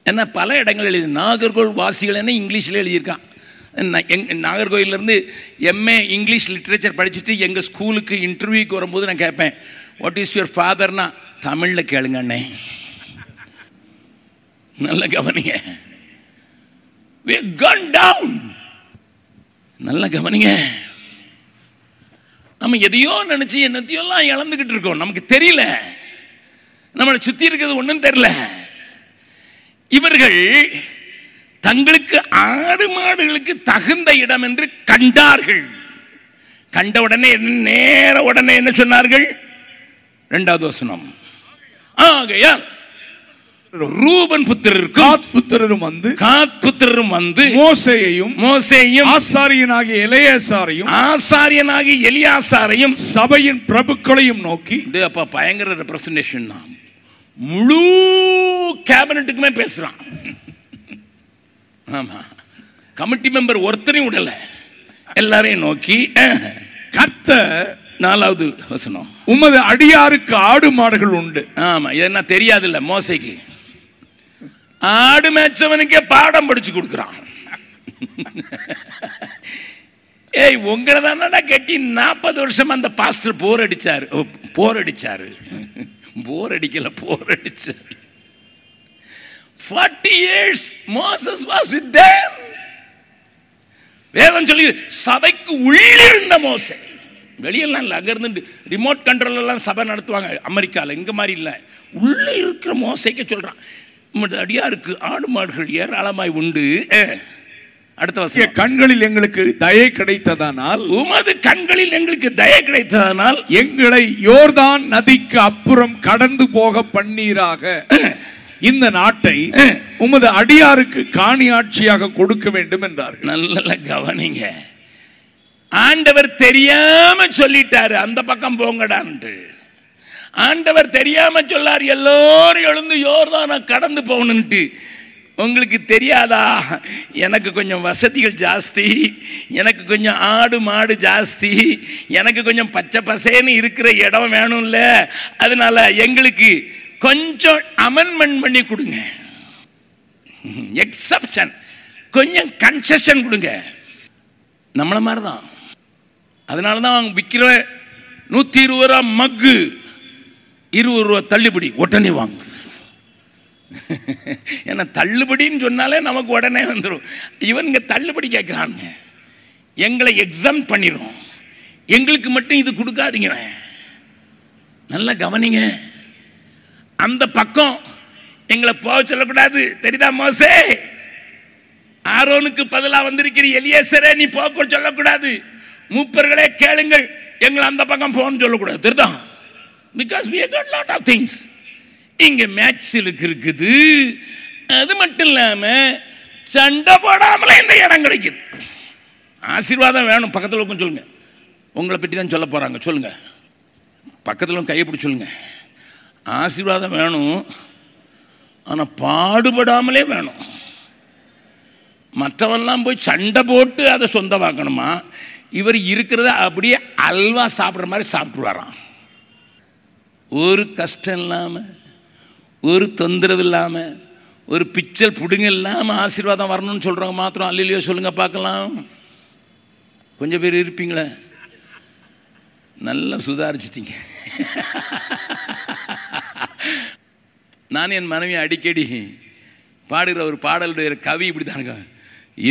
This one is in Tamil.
ஏன்னா பல இடங்கள் எழுதி நாகர்கோவில் வாசிகள் என்ன இங்கிலீஷில் எழுதியிருக்கான் நான் எங் நாகர்கோவிலேருந்து எம்ஏ இங்கிலீஷ் லிட்ரேச்சர் படிச்சுட்டு எங்கள் ஸ்கூலுக்கு இன்டர்வியூக்கு வரும்போது நான் கேட்பேன் வாட் இஸ் யுவர் ஃபாதர்னா தமிழில் கேளுங்க அண்ணே நல்ல கவனிங்க we have gone down நல்ல கவனிங்க நம்ம எதையோ நினைச்சு என்னத்தையோலாம் இழந்துக்கிட்டு இருக்கோம் நமக்கு தெரியல நம்மளை சுத்தி இருக்கிறது ஒன்றும் தெரியல இவர்கள் தங்களுக்கு ஆடு மாடுகளுக்கு தகுந்த இடம் என்று கண்டார்கள் கண்ட உடனே என்ன நேர உடனே என்ன சொன்னார்கள் இரண்டாவது வசனம் ஆகையால் ரூபன் புத்திரருக்கும் காத் புத்திரரும் வந்து காத் புத்திரரும் வந்து மோசேயையும் மோசேயும் ஆசாரியனாகிய எலையாசாரையும் ஆசாரியனாகி எலியாசாரையும் சபையின் பிரபுக்களையும் நோக்கி இது அப்ப பயங்கர ரெப்ரசன்டேஷன் தான் முழு கேபினட்டுக்குமே பேசுறான் ஆமா கமிட்டி மெம்பர் ஒருத்தரையும் விடல எல்லாரையும் நோக்கி அஹ், கர்த்தர் நாலாவது வசனம் உமது அடியாருக்கு ஆடு மாடுகள் உண்டு ஆமா இது என்ன தெரியாதுல்ல மோசைக்கு ஆடு மேய்ச்சவனுக்கே பாடம் படிச்சு கொடுக்குறான் ஏய் உங்களை தானடா கட்டி நாற்பது வருஷம் அந்த பாஸ்டர் போர் அடிச்சாரு ஓ, போர் அடிச்சாரு போர் அடிக்கல போர் அடிச்சாரு forty years Moses was with them வேதம் சொல்லி சபைக்கு உள்ளிருந்த மோசே வெளியெல்லாம் இல்லை அங்கேருந்து ரிமோட் கண்ட்ரோல் எல்லாம் சபை நடத்துவாங்க அமெரிக்காவில் இங்கே மாதிரி இல்லை உள்ளே இருக்கிற மோசைக்கு சொல்கிறான் உமது அடியாருக்கு ஆடு மாடுகள் ஏராளமாய் உண்டு அஹ். அடுத்த உம்முடைய வசனம் கண்களில் எங்களுக்கு தயை கிடைத்ததானால் உமது கண்களில் எங்களுக்கு தயை கிடைத்ததனால் எங்களை யோர்தான் நதிக்கு அப்புறம் கடந்து போக பண்ணீராக இந்த நாட்டை உமது அடியாருக்கு காணியாட்சியாக கொடுக்க வேண்டும் என்றார்கள் நல்ல கவனிங்க ஆண்டவர் தெரியாம சொல்லிட்டாரு அந்த பக்கம் போங்கடான்ட்டு ஆண்டவர் தெரியாம சொல்லார் எல்லோரும் எழுந்து யோர்தான கடந்து போகணுன்ட்டு உங்களுக்கு தெரியாதா எனக்கு கொஞ்சம் வசதிகள் ஜாஸ்தி எனக்கு கொஞ்சம் ஆடு மாடு ஜாஸ்தி எனக்கு கொஞ்சம் பச்சை பசேன்னு இருக்கிற இடம் வேணும்ல அதனால எங்களுக்கு கொஞ்சம் அமெண்ட்மெண்ட் பண்ணி கொடுங்க எக்ஸப்ஷன் கொஞ்சம் கன்செஷன் கொடுங்க நம்மளை மாதிரி தான் அதனால தான் அவங்க விற்கிற நூற்றி இருபது ரூபா மக்கு இருபது ரூபா தள்ளுபடி உடனே வாங்கு ஏன்னா தள்ளுபடின்னு சொன்னாலே நமக்கு உடனே வந்துடும் இவனுங்க தள்ளுபடி கேட்குறானுங்க எங்களை எக்ஸாம் பண்ணிடும் எங்களுக்கு மட்டும் இது கொடுக்காதீங்க நல்லா கவனிங்க அந்த பக்கம் எங்களை போக சொல்லக்கூடாது தெரியுதா மோசே ஆரோனுக்கு பதிலாக வந்திருக்கிற எலியேசரே நீ போக சொல்லக்கூடாது மூப்பர்களே கேளுங்கள் எங்களை அந்த பக்கம் போகணும்னு சொல்லக்கூடாது தெரியுதா because we have got lot of things இங்க மேட்சிலுக்கு இருக்குது அது மட்டும் இல்லாம சண்டை போடாமலே இந்த இடம் கிடைக்குது ஆசீர்வாதம் வேணும் பக்கத்தில் உட்காந்து சொல்லுங்க உங்களை பற்றி தான் சொல்ல போறாங்க சொல்லுங்க பக்கத்தில் கையை பிடிச்சி சொல்லுங்க ஆசீர்வாதம் வேணும் ஆனால் பாடுபடாமலே வேணும் மற்றவெல்லாம் போய் சண்டை போட்டு அதை சொந்தமாக்கணுமா இவர் இருக்கிறத அப்படியே அல்வா சாப்பிட்ற மாதிரி சாப்பிட்டுருவாராம் ஒரு கஷ்டம் இல்லாமல் ஒரு தொந்தரவு இல்லாமல் ஒரு பிச்சல் புடுங்க இல்லாமல் ஆசீர்வாதம் வரணும்னு சொல்கிறவங்க மாத்திரம் அல்லையோ சொல்லுங்க பார்க்கலாம் கொஞ்சம் பேர் இருப்பீங்களே நல்லா சுதாரிச்சிட்டீங்க நான் என் மனைவி அடிக்கடி பாடுகிற ஒரு பாடலுடைய கவி இப்படி தான்